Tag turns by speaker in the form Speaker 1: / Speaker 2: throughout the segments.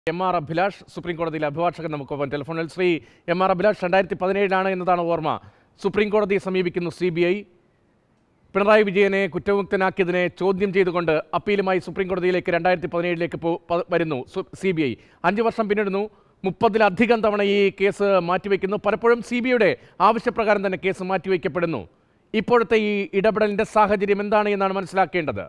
Speaker 1: M R Abhilash supreme കോടതിയിലെ അഭിഭാഷകൻ നമുക്കൊപ്പം ടെലിഫോണിൽ ശ്രീ എം ആർ അഭിലാഷ് രണ്ടായിരത്തി പതിനേഴിലാണ് എന്നതാണ് ഓർമ്മ സുപ്രീം കോടതിയെ സമീപിക്കുന്നു സി ബി ഐ പിണറായി വിജയനെ കുറ്റമുക്തനാക്കിയതിനെ ചോദ്യം ചെയ്തുകൊണ്ട് അപ്പീലുമായി സുപ്രീം കോടതിയിലേക്ക് രണ്ടായിരത്തി പതിനേഴിലേക്ക് പോ പ- വരുന്നു സി ബി ഐ അഞ്ച് വർഷം പിന്നിടുന്നു മുപ്പതിലധികം തവണ ഈ കേസ് മാറ്റിവെക്കുന്നു പലപ്പോഴും സി ബി ഐയുടെ ആവശ്യപ്രകാരം തന്നെ കേസ് മാറ്റിവെക്കപ്പെടുന്നു ഇപ്പോഴത്തെ ഈ ഇടപെടലിന്റെ സാഹചര്യം എന്താണ് എന്നാണ് മനസ്സിലാക്കേണ്ടത്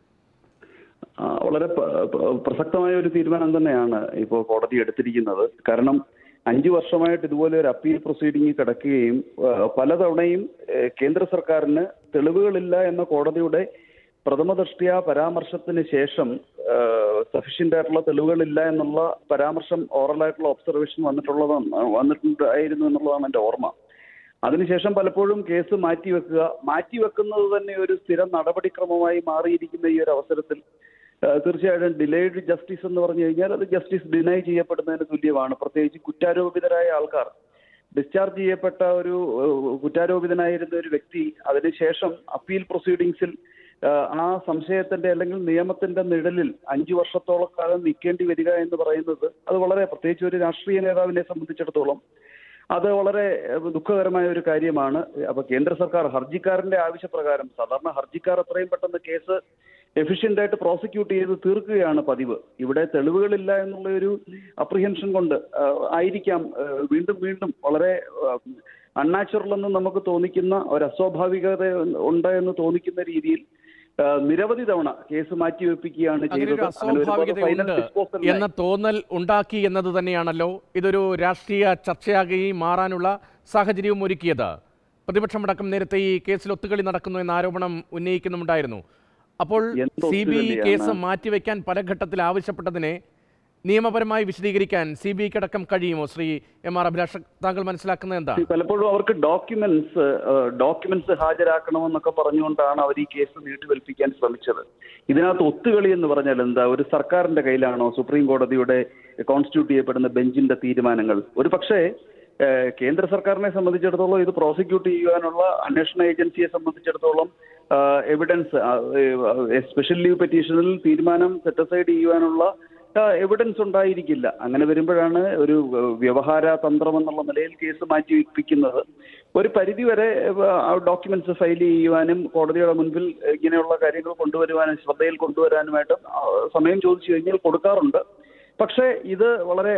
Speaker 2: ആ, വളരെ പ- പ- പ്രസക്തമായ ഒരു തീരുമാനം തന്നെയാണ് ഇപ്പോൾ കോടതി എടുത്തിരിക്കുന്നത് കാരണം അഞ്ചു വർഷമായിട്ട് ഇതുപോലെ ഒരു അപ്പീൽ പ്രൊസീഡിംഗ് കിടക്കുകയും ആ, പലതവണയും ഏ, കേന്ദ്ര സർക്കാരിന് തെളിവുകളില്ല എന്ന കോടതിയുടെ പ്രഥമ ദൃഷ്ടിയ പരാമർശത്തിന് ശേഷം സഫീഷ്യന്റ് ആയിട്ടുള്ള തെളിവുകളില്ല എന്നുള്ള പരാമർശം ഓറലായിട്ടുള്ള ഒബ്സർവേഷൻ വന്നിട്ടുള്ളതാണ് വന്നിട്ടുണ്ടായിരുന്നു എന്നുള്ളതാണ് എൻ്റെ ഓർമ്മ അതിനുശേഷം പലപ്പോഴും കേസ് മാറ്റിവെക്കുക മാറ്റിവെക്കുന്നത് തന്നെ ഒരു സ്ഥിരം നടപടിക്രമമായി മാറിയിരിക്കുന്ന ഈ ഒരു അവസരത്തിൽ ആ, തീർച്ചയായിട്ടും ഡിലേഡ് ജസ്റ്റിസ് എന്ന് പറഞ്ഞു കഴിഞ്ഞാൽ അത് ജസ്റ്റിസ് ഡിനൈ ചെയ്യപ്പെടുന്നതിന് തുല്യമാണ് പ്രത്യേകിച്ച് കുറ്റാരോപിതരായ ആൾക്കാർ ഡിസ്ചാർജ് ചെയ്യപ്പെട്ട ഒരു ഏഹ്, കുറ്റാരോപിതനായിരുന്ന ഒരു വ്യക്തി അതിനുശേഷം അപ്പീൽ പ്രൊസീഡിങ്സിൽ ഏഹ്, ആ സംശയത്തിന്റെ അല്ലെങ്കിൽ നിയമത്തിന്റെ നിഴലിൽ അഞ്ചു വർഷത്തോളം കാലം നിൽക്കേണ്ടി വരിക എന്ന് പറയുന്നത് അത് വളരെ പ്രത്യേകിച്ച് ഒരു രാഷ്ട്രീയ നേതാവിനെ സംബന്ധിച്ചിടത്തോളം അത് വളരെ ഏഹ്, ദുഃഖകരമായ ഒരു കാര്യമാണ് അപ്പൊ കേന്ദ്ര സർക്കാർ ഹർജിക്കാരന്റെ ആവശ്യപ്രകാരം സാധാരണ ഹർജിക്കാർ എത്രയും പെട്ടെന്ന് കേസ് എഫിഷ്യന്റ് ആയിട്ട് പ്രോസിക്യൂട്ട് ചെയ്ത് തീർക്കുകയാണ് പതിവ് ഇവിടെ തെളിവുകളില്ല എന്നുള്ള ഒരു അപ്രിഹെൻഷൻ കൊണ്ട് ആഹ്, ആയിരിക്കാം ആഹ്, വീണ്ടും വീണ്ടും വളരെ അൺനാച്ചുറൽ എന്ന് നമുക്ക് തോന്നിക്കുന്ന ഒരു അസ്വാഭാവികത ഉണ്ട് എന്ന് തോന്നിക്കുന്ന രീതിയിൽ ആഹ്, നിരവധി തവണ കേസ് മാറ്റിവെപ്പിക്കുകയാണ്
Speaker 1: അങ്ങനെ ഒരു
Speaker 2: ചെയ്തത് അങ്ങനെ ഒരുപാട് final
Speaker 1: അസ്വാഭാവികതയുണ്ട്
Speaker 2: disposal
Speaker 1: എന്ന തോന്നൽ ഉണ്ടാക്കി എന്നത് തന്നെയാണല്ലോ ഇതൊരു രാഷ്ട്രീയ ചർച്ചയാകുകയും മാറാനുള്ള സാഹചര്യവും ഒരുക്കിയത് പ്രതിപക്ഷമടക്കം നേരത്തെ ഈ കേസിൽ ഒത്തുകളി നടക്കുന്നു എന്ന ആരോപണം ഉന്നയിക്കുന്നുണ്ടായിരുന്നു അപ്പോൾ
Speaker 2: എന്ത്
Speaker 1: സി ബി ഐ
Speaker 2: ഒത്തുകളിയാണ്?
Speaker 1: കേസ് മാറ്റിവെക്കാൻ പല ഘട്ടത്തിൽ ആവശ്യപ്പെട്ടതിനെ നിയമപരമായി വിശദീകരിക്കാൻ സി ബി ഐക്കടക്കം കഴിയുമോ ശ്രീ എം ആർ അഭിലാഷ് താങ്കൾ മനസ്സിലാക്കുന്നത് എന്താ
Speaker 2: പലപ്പോഴും അവർക്ക് ഡോക്യുമെന്റ്സ് ഡോക്യുമെന്റ്സ് ഹാജരാക്കണമെന്നൊക്കെ പറഞ്ഞുകൊണ്ടാണ് അവർ ഈ കേസ് നീട്ടിവൽപ്പിക്കാൻ ശ്രമിച്ചത് ഇതിനകത്ത് ഒത്തുകളി എന്ന് പറഞ്ഞാൽ എന്താ ഒരു സർക്കാരിന്റെ കയ്യിലാണോ സുപ്രീം കോടതിയുടെ കോൺസ്റ്റിറ്റ്യൂട്ട് ചെയ്യപ്പെടുന്ന ബെഞ്ചിന്റെ തീരുമാനങ്ങൾ ഒരു പക്ഷേ ഏഹ്, കേന്ദ്ര സർക്കാരിനെ സംബന്ധിച്ചിടത്തോളം ഇത് പ്രോസിക്യൂട്ട് ചെയ്യുവാനുള്ള അന്വേഷണ ഏജൻസിയെ സംബന്ധിച്ചിടത്തോളം എവിഡൻസ് സ്പെഷ്യൽ ലീവ് പെറ്റീഷനിൽ തീരുമാനം സെറ്റസൈഡ് ചെയ്യുവാനുള്ള എവിഡൻസ് ഉണ്ടായിരിക്കില്ല അങ്ങനെ വരുമ്പോഴാണ് ഒരു ഏഹ്, വ്യവഹാര തന്ത്രം എന്നുള്ള നിലയിൽ കേസ് മാറ്റി വെപ്പിക്കുന്നത് ഒരു പരിധിവരെ ഡോക്യുമെന്റ്സ് ഫയൽ ചെയ്യുവാനും കോടതിയുടെ മുൻപിൽ ഇങ്ങനെയുള്ള കാര്യങ്ങൾ കൊണ്ടുവരുവാനും ശ്രദ്ധയിൽ കൊണ്ടുവരാനുമായിട്ട് ആ, സമയം ചോദിച്ചു കഴിഞ്ഞാൽ കൊടുക്കാറുണ്ട് പക്ഷേ ഇത് വളരെ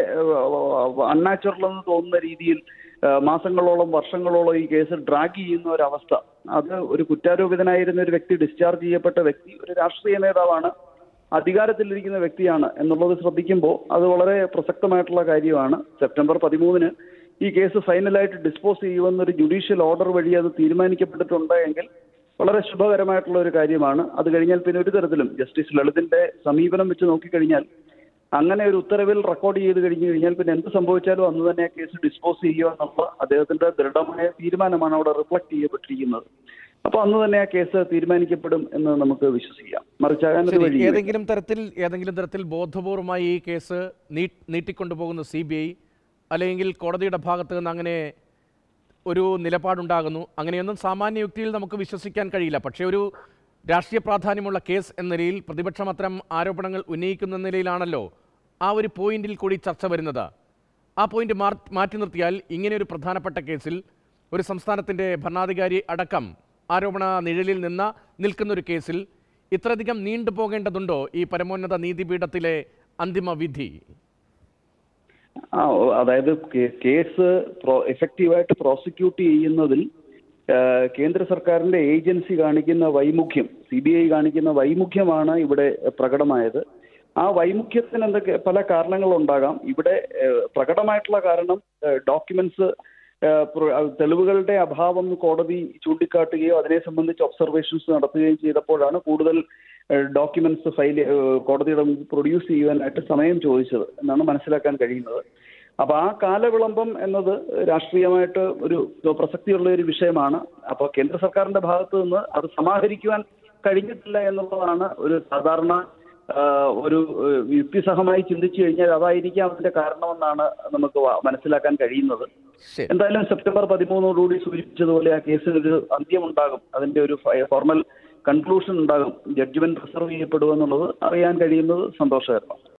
Speaker 2: അൺനാച്ചുറൽ എന്ന് തോന്നുന്ന രീതിയിൽ ആ, മാസങ്ങളോളം വർഷങ്ങളോളം ഈ കേസ് ഡ്രാഗ് ചെയ്യുന്ന ഒരവസ്ഥ അത് ഒരു കുറ്റാരോപിതനായിരുന്ന ഒരു വ്യക്തി ഡിസ്ചാർജ് ചെയ്യപ്പെട്ട വ്യക്തി ഒരു രാഷ്ട്രീയ നേതാവാണ് അധികാരത്തിലിരിക്കുന്ന വ്യക്തിയാണ് എന്നുള്ളത് ശ്രദ്ധിക്കുമ്പോൾ അത് വളരെ പ്രസക്തമായിട്ടുള്ള കാര്യമാണ് സെപ്റ്റംബർ പതിമൂന്നിന് ഈ കേസ് ഫൈനലായിട്ട് ഡിസ്പോസ് ചെയ്യുമെന്നൊരു ജുഡീഷ്യൽ ഓർഡർ വഴി അത് തീരുമാനിക്കപ്പെട്ടിട്ടുണ്ട് എങ്കിൽ വളരെ ശുഭകരമായിട്ടുള്ള ഒരു കാര്യമാണ് അത് കഴിഞ്ഞാൽ പിന്നെ ഒരു തരത്തിലും ജസ്റ്റിസ് ലളിതിന്റെ സമീപനം വെച്ച് നോക്കിക്കഴിഞ്ഞാൽ അങ്ങനെ ഒരു ഉത്തരവിൽ റെക്കോർഡ് ചെയ്ത് കഴിഞ്ഞു കഴിഞ്ഞാൽ പിന്നെ എന്ത് സംഭവിച്ചാലും അന്ന് തന്നെ ആ കേസ് ഡിസ്പോസ് ചെയ്യുക എന്നുള്ള അദ്ദേഹത്തിന്റെ ദൃഢമായ തീരുമാനമാണ് അവിടെ റിഫ്ലക്ട് ചെയ്യപ്പെട്ടിരിക്കുന്നത് അപ്പൊ അന്ന് തന്നെ ആ കേസ് തീരുമാനിക്കപ്പെടും എന്ന് നമുക്ക് വിശ്വസിക്കാം മറിച്ചാകാൻ ഒരു
Speaker 1: ശരി,
Speaker 2: വഴി
Speaker 1: ഏതെങ്കിലും തരത്തിൽ ഏതെങ്കിലും തരത്തിൽ ബോധപൂർവമായി ഈ കേസ് നീ- നീട്ടിക്കൊണ്ടുപോകുന്ന സി ബി ഐ അല്ലെങ്കിൽ കോടതിയുടെ ഭാഗത്ത് നിന്ന് അങ്ങനെ ഒരു നിലപാടുണ്ടാകുന്നു അങ്ങനെയൊന്നും സാമാന്യ യുക്തിയിൽ നമുക്ക് വിശ്വസിക്കാൻ കഴിയില്ല പക്ഷേ ഒരു രാഷ്ട്രീയ പ്രാധാന്യമുള്ള കേസ് എന്ന നിലയിൽ പ്രതിപക്ഷം അത്തരം ആരോപണങ്ങൾ ഉന്നയിക്കുന്ന നിലയിലാണല്ലോ ആ ഒരു പോയിന്റിൽ കൂടി ചർച്ച വരുന്നത് ആ പോയിന്റ് മാർ- മാറ്റി നിർത്തിയാൽ ഇങ്ങനെ ഒരു പ്രധാനപ്പെട്ട കേസിൽ ഒരു സംസ്ഥാനത്തിൻ്റെ ഭരണാധികാരി അടക്കം ആരോപണ നിഴലിൽ നിന്ന് നിൽക്കുന്ന ഒരു കേസിൽ ഇത്രയധികം നീണ്ടുപോകേണ്ടതുണ്ടോ ഈ പരമോന്നത നീതിപീഠത്തിലെ അന്തിമ വിധി
Speaker 2: ആ ഓ, അതായത് കേ- കേസ് പ്രോ- എഫക്റ്റീവായിട്ട് പ്രോസിക്യൂട്ട് ചെയ്യുന്നതിൽ ആ, കേന്ദ്ര സർക്കാരിന്റെ ഏജൻസി കാണിക്കുന്ന വൈമുഖ്യം സി ബി ഐ കാണിക്കുന്ന വൈമുഖ്യമാണ് ഇവിടെ പ്രകടമായത് ആ വൈമുഖ്യത്തിന് എന്തൊക്കെ പല കാരണങ്ങളുണ്ടാകാം ഇവിടെ ഏ, പ്രകടമായിട്ടുള്ള കാരണം ഡോക്യുമെന്റ്സ് തെളിവുകളുടെ അഭാവം കോടതി ചൂണ്ടിക്കാട്ടുകയോ അതിനെ സംബന്ധിച്ച് ഒബ്സർവേഷൻസ് നടത്തുകയും ചെയ്തപ്പോഴാണ് കൂടുതൽ ഡോക്യുമെന്റ്സ് ഫയൽ കോടതിയുടെ മുമ്പിൽ പ്രൊഡ്യൂസ് ചെയ്യുവാനായിട്ട് സമയം ചോദിച്ചത് എന്നാണ് മനസ്സിലാക്കാൻ കഴിയുന്നത് അപ്പൊ ആ കാലവിളംബം എന്നത് രാഷ്ട്രീയമായിട്ട് ഒരു പ്രസക്തിയുള്ള ഒരു വിഷയമാണ് അപ്പോൾ കേന്ദ്ര സർക്കാരിന്റെ ഭാഗത്ത് നിന്ന് അത് സമാഹരിക്കുവാൻ കഴിഞ്ഞിട്ടില്ല എന്നുള്ളതാണ് ഒരു സാധാരണ ആ, ഒരു ഏഹ്, യുക്തിസഹമായി ചിന്തിച്ചു കഴിഞ്ഞാൽ അതായിരിക്കാം അതിന്റെ കാരണമെന്നാണ് നമുക്ക് വ- മനസ്സിലാക്കാൻ കഴിയുന്നത്
Speaker 1: ശരി
Speaker 2: എന്തായാലും സെപ്റ്റംബർ പതിമൂന്നോടുകൂടി സൂചിപ്പിച്ചതുപോലെ ആ കേസിനൊരു അന്ത്യമുണ്ടാകും അതിന്റെ ഒരു ഫോർമൽ കൺക്ലൂഷൻ ഉണ്ടാകും ജഡ്ജ്മെന്റ് റിസർവ് ചെയ്യപ്പെടുമെന്നുള്ളത് അറിയാൻ കഴിയുന്നത് സന്തോഷകരമാണ്